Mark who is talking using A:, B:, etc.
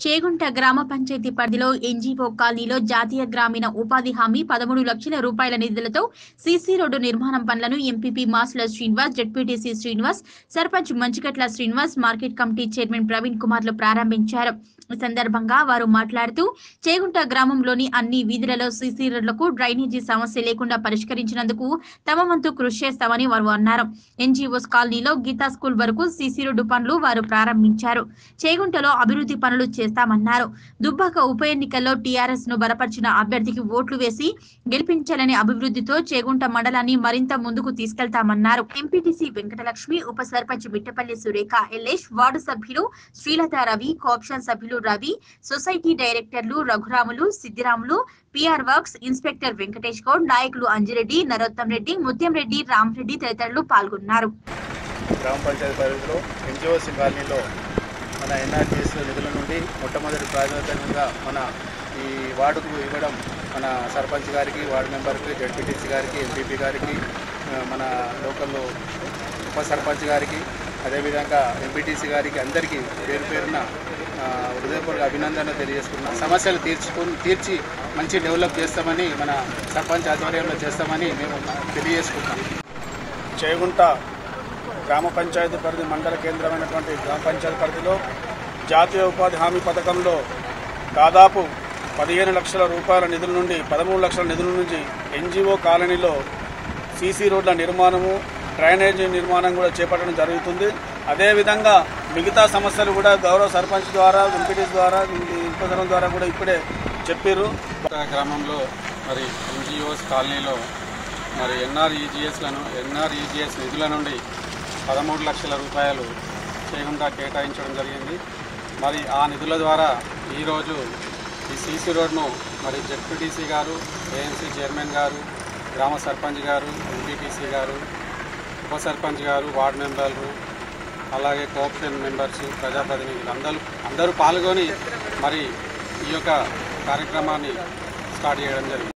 A: చేగుంట గ్రామ పంచాయతీ పరిధిలో ఎన్జీఓ కాలనీలో జాతీయ గ్రామీణ ఉపాధి హామీ పదమూడు లక్షల రూపాయల నిధులతో సీసీ రోడ్డు నిర్మాణం పనులను MPP Masula Srinivas ZPTC Srinivas sarpanch Manchikatla Srinivas market committee chairman Praveen కుమార్లు ప్రారంభించారు ఈ సందర్భంగా వారు మాట్లాడుతూ చేగుంట గ్రామంలోని అన్ని వీధులలో సీసీ రోడ్లకు డ్రైనేజీ సమస్య లేకుండా పరిష్కరించినందుకు తమ వంతు కృషి చేస్తామని వారు అన్నారు ఎన్జీఓస్ కాలనీలో గీతా స్కూల్ వరకు సీసీ రోడ్డు పనులు వారు ప్రారంభించారు చేగుంటలో అభివృద్ధి పనులు చేస్తామన్నారు దుబ్బాక ఉప ఎన్నికల్లో టీఆర్ఎస్ ను బలపరిచిన అభ్యర్థికి ఓట్లు వేసి గెలిపించాలనే అభివృద్ధితో చేగుంట మండలాన్ని మరింత ముందుకు తీసుకెళ్తామన్నారు ఎంపీటీసీ వెంకటలక్ష్మి ఉప సర్పంచ్ మిట్టపల్లి సురేఖ ఎల్లేష్ వార్డు సభ్యులు శ్రీలత రవి కోఆప్షన్ సభ్యులు రవి సొసైటీ డైరెక్టర్లు Raghuramulu Siddiramulu PR works inspector Venkatesh Goud నాయకులు అంజిరెడ్డి నరోత్తం రెడ్డి ముత్యం రెడ్డి రామరెడ్డి తదితరులు పాల్గొన్నారు
B: గ్రామ పంచాయతీ పరిధిలో ఎన్జిఓసి కాలనీలో మన ఎన్ఆర్జీఎస్ నిధుల నుండి మొట్టమొదటి ప్రాధాన్యతగా మన ఈ వార్డుకు ఇవ్వడం మన సర్పంచ్ గారికి వార్డు మెంబర్కి జడ్పీటీసీ గారికి ఎంపీపీ గారికి ఆ, మన లోకల్లో ఉప సర్పంచ్ గారికి అదేవిధంగా ఎంపీటీసీ గారికి అందరికీ పేరు పేరున ఆ, హృదయపూర్వక అభినందనలు తెలియజేసుకున్నాం సమస్యలు తీర్చుకుని తీర్చి మంచి డెవలప్ చేస్తామని మన సర్పంచ్ ఆధ్వర్యంలో చేస్తామని మేము తెలియజేసుకుంటాం
C: చేగుంట గ్రామ పంచాయతీ పరిధి మండల కేంద్రమైనటువంటి గ్రామ పంచాయతీ పరిధిలో జాతీయ ఉపాధి హామీ పథకంలో దాదాపు పదిహేను లక్షల రూపాయల నిధుల నుండి పదమూడు లక్షల నిధుల నుంచి ఎన్జిఓ కాలనీలో సీసీ రోడ్ల నిర్మాణము డ్రైనేజీ నిర్మాణం కూడా చేపట్టడం జరుగుతుంది అదేవిధంగా మిగతా సమస్యలు కూడా గౌరవ సర్పంచ్ ద్వారా ఎంపీటీస్ ద్వారా ఉపసరం ద్వారా కూడా ఇప్పుడే చెప్పారు
D: కొత్త గ్రామంలో మరి ఎన్జిఓస్ కాలనీలో మరి ఎన్ఆర్ఈజిఎస్లను ఎన్ఆర్ఈజిఎస్ నిధుల నుండి పదమూడు లక్షల రూపాయలు చేయకుండా కేటాయించడం జరిగింది మరి ఆ నిధుల ద్వారా ఈరోజు ఈ సీసీ రోడ్ను మరి జెడ్పీటీసీ గారు ఏఎన్సీ చైర్మన్ గారు గ్రామ సర్పంచ్ గారు ఎంపీటీసీ గారు ఉప సర్పంచ్ గారు వార్డు మెంబర్లు అలాగే కోఆపరేషన్ మెంబర్స్ ప్రజాప్రతినిధులు అందరూ అందరూ పాల్గొని మరి ఈ యొక్క కార్యక్రమాన్ని స్టార్ట్ చేయడం జరిగింది